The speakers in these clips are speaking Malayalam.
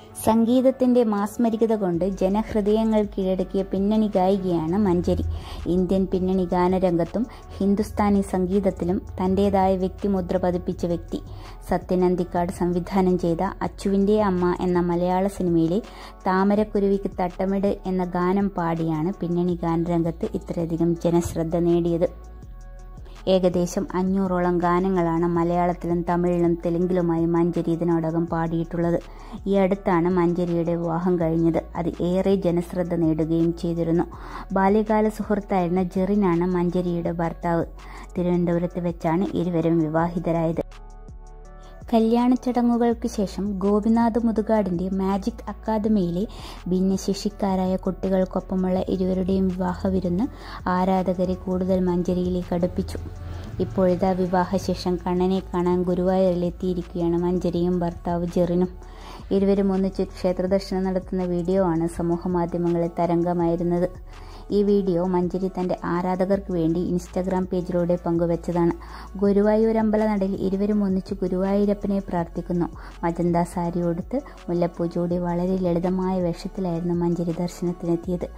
സംഗീതത്തിന്റെ മാസ്മരികത കൊണ്ട് ജനഹൃദയങ്ങൾ കീഴടക്കിയ പിന്നണി ഗായികയാണ് മഞ്ജരി ഇന്ത്യൻ പിന്നണി ഗാനരംഗത്തും ഹിന്ദുസ്ഥാനി സംഗീതത്തിലും തന്റേതായ വ്യക്തിമുദ്ര പതിപ്പിച്ച വ്യക്തി സത്യൻ അന്തിക്കാട് സംവിധാനം ചെയ്ത അച്ചുവിന്റെ അമ്മ എന്ന മലയാള സിനിമയിലെ താമരക്കുരുവിക്ക് തട്ടമിട് എന്ന ഗാനം പാടിയാണ് പിന്നണി ഗാനരംഗത്ത് ഇത്രയധികം ജനശ്രദ്ധ നേടിയത് ഏകദേശം അഞ്ഞൂറോളം ഗാനങ്ങളാണ് മലയാളത്തിലും തമിഴിലും തെലുങ്കിലുമായി മഞ്ജരി ഇതിനോടകം പാടിയിട്ടുള്ളത് ഈ അടുത്താണ് മഞ്ജരിയുടെ വിവാഹം കഴിഞ്ഞത് അത് ഏറെ ജനശ്രദ്ധ നേടുകയും ചെയ്തിരുന്നു ബാല്യകാല സുഹൃത്തായിരുന്ന ജെറിനാണ് മഞ്ജരിയുടെ ഭർത്താവ് തിരുവനന്തപുരത്ത് വെച്ചാണ് ഇരുവരും വിവാഹിതരായത് കല്യാണ ചടങ്ങുകൾക്ക് ശേഷം ഗോപിനാഥ് മുതുകാടിന്റെ മാജിക് അക്കാദമിയിലെ ഭിന്നശേഷിക്കാരായ കുട്ടികൾക്കൊപ്പമുള്ള ഇരുവരുടെയും വിവാഹ വിരുന്ന് ആരാധകരെ കൂടുതൽ മഞ്ചരിയിലേക്ക് അടുപ്പിച്ചു ഇപ്പോഴിതാ വിവാഹശേഷം കണ്ണനെ കാണാൻ ഗുരുവായൂരിലെത്തിയിരിക്കുകയാണ് മഞ്ചരിയും ഭർത്താവ് ജെറിനും ഇരുവരും ഒന്നിച്ച് ക്ഷേത്രദർശനം നടത്തുന്ന വീഡിയോ ആണ് സമൂഹമാധ്യമങ്ങളിൽ തരംഗമായിരുന്നത് ഈ വീഡിയോ മഞ്ജരി തന്റെ ആരാധകർക്ക് വേണ്ടി ഇൻസ്റ്റഗ്രാം പേജിലൂടെ പങ്കുവച്ചതാണ് ഗുരുവായൂർ അമ്പലനടയിൽ ഇരുവരും ഒന്നിച്ച് ഗുരുവായൂരപ്പനെ പ്രാർത്ഥിക്കുന്നു മജന്ത സാരി ഉടുത്ത് മുല്ലപ്പൂ ചൂടി വളരെ ലളിതമായ വേഷത്തിലായിരുന്നു മഞ്ജരി ദർശനത്തിനെത്തിയത്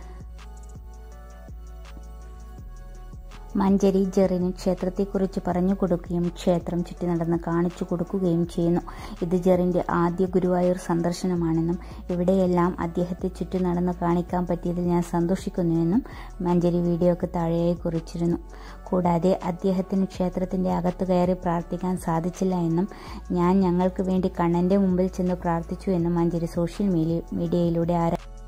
മഞ്ചരി ജെറിന് ക്ഷേത്രത്തെക്കുറിച്ച് പറഞ്ഞു കൊടുക്കുകയും ക്ഷേത്രം ചുറ്റി നടന്ന് കാണിച്ചു കൊടുക്കുകയും ചെയ്യുന്നു ഇത് ജെറിന്റെ ആദ്യ ഗുരുവായൂർ സന്ദർശനമാണെന്നും ഇവിടെയെല്ലാം അദ്ദേഹത്തെ ചുറ്റി നടന്ന് കാണിക്കാൻ പറ്റിയതിൽ ഞാൻ സന്തോഷിക്കുന്നുവെന്നും മഞ്ചരി വീഡിയോക്ക് താഴെയായി കുറിച്ചിരുന്നു കൂടാതെ അദ്ദേഹത്തിന് ക്ഷേത്രത്തിന്റെ അകത്ത് കയറി പ്രാർത്ഥിക്കാൻ സാധിച്ചില്ല എന്നും ഞാൻ ഞങ്ങൾക്ക് വേണ്ടി കണ്ണന്റെ മുമ്പിൽ ചെന്ന് പ്രാർത്ഥിച്ചു എന്നും മഞ്ചരി സോഷ്യൽ മീഡിയയിലൂടെ ആരാ